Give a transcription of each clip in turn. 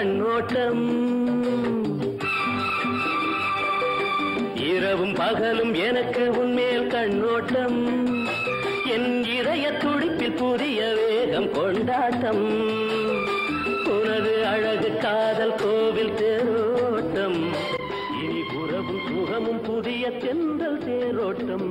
கண்ணோட்டம் இரவும் பகலும் எனக்கு உன்மேல் கண்ணோட்டம் என் இதய துடிப்பில் புதிய வேகம் கொண்டாட்டம் உனது அழகு காதல் கோவில் தேரோட்டம் இனி உறவும் சுகமும் புதிய தென்றல் தேரோட்டம்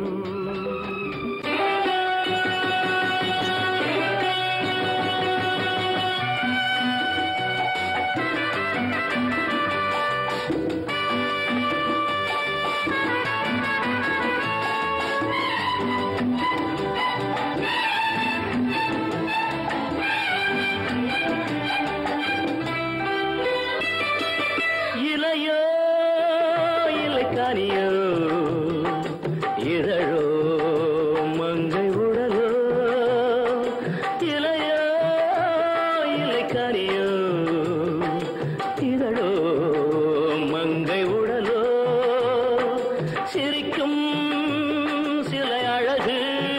இலையோ இலைக்கானியோ இதழோ மங்கை உடலோ இலையோ இலைக்கானியோ இதழோ மங்கை உடலோ சிரிக்கும் சிலை அழகு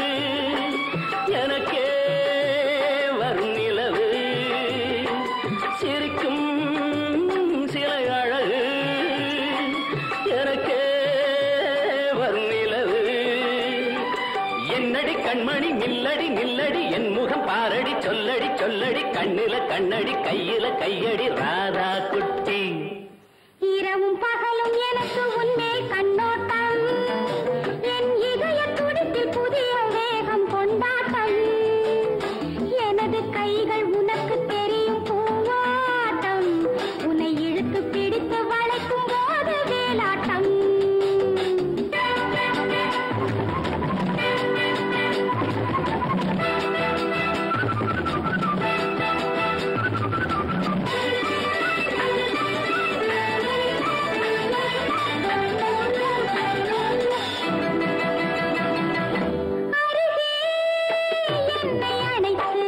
எனக்கே வரும் நிலவு சிரிக்கும் சிலை அழகு எனக்கே வரும் நிலவு என்னடி கண்மணி நில்லடி நில்லடி என் முகம் பாரடி சொல்லடி சொல்லடி கண்ணில கண்ணடி கையில கையடி ராதா குட்டி இரவும் பகலும் எனக்கு உன்மேல் கண்ணோட்டம் என் இதய துடிப்பில் புதிய வேகம் கொண்டாட்டம் எனது கைகள் உனக்கு தெரியும் பூவாட்டம் உன்னை இழுத்து பிடித்து வளைக்கும் போது வேலாட்டம் என்னை அணைத்து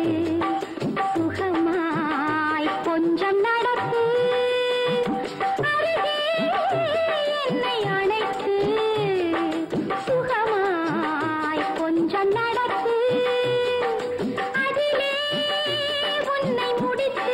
சுகமாய் கொஞ்சம் நடத்து அருகே என்னை அணைத்து சுகமாய் கொஞ்சம் நடத்து அதிலே உன்னை முடித்து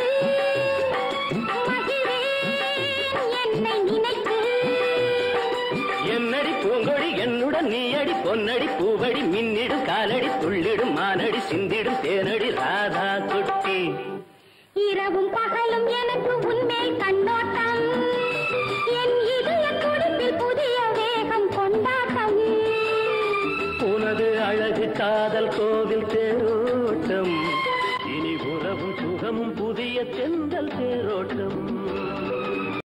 மகிழ்வேன் என்னை நினைத்து என்னடி பூங்கொடி என்னுடன் நீயடி பொன்னடி பூவடி மின்னிடும் காலடி துள்ளிடும் மானடி சிந்திடும் தேனடி ராதா குட்டி இரவும் பகலும் எனக்கு உன்மேல் கண்ணோட்டம் என் இதய துடிப்பில் புதிய வேகம் கொண்டாட்டம் உனது அழகு காதல் கோவில் தேரோட்டம் இனி உறவும் சுகமும் புதிய தென்றல் தேரோட்டம்